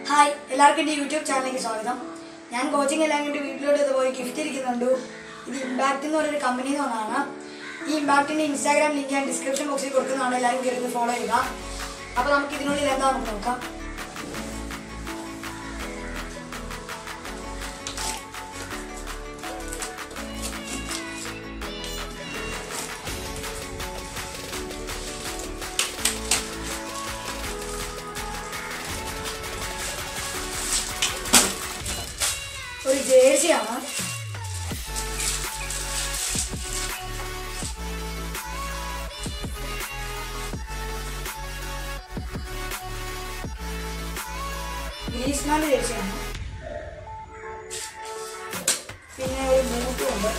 Hi എല്ലാവർക്കും എൻ്റെ YouTube ചാനലിലേക്ക് സ്വാഗതം ഞാൻ കോച്ചിങ് എല്ലാം കഴിഞ്ഞിട്ട് വീട്ടിലോട്ട് ഇത് പോയി ഗിഫ്റ്റ് ഇരിക്കുന്നുണ്ട് ഇത് ഇമ്പാക്റ്റ് എന്ന് പറയുന്ന കമ്പനിയിൽ നിന്നാണ് ഈ ഇമ്പാക്റ്റിൻ്റെ ഇൻസ്റ്റാഗ്രാം ലിങ്ക് ഞാൻ ഡിസ്ക്രിപ്ഷൻ ബോക്സിൽ കൊടുക്കുന്നതാണ് എല്ലാവരും കയറി ഫോളോ ചെയ്യുക അപ്പോൾ നമുക്ക് ഇതിനുള്ളിൽ എന്താ നമുക്ക് നോക്കാം ഒരു ജേഴ്സിയാണ് ഗ്രീസ്മാന്റെ ജേഴ്സിയാണ് പിന്നെ ഒരു ബൂട്ടും ഉണ്ട്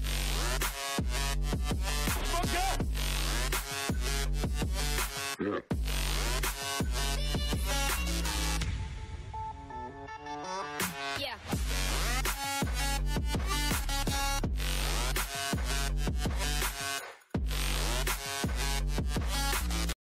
Yeah.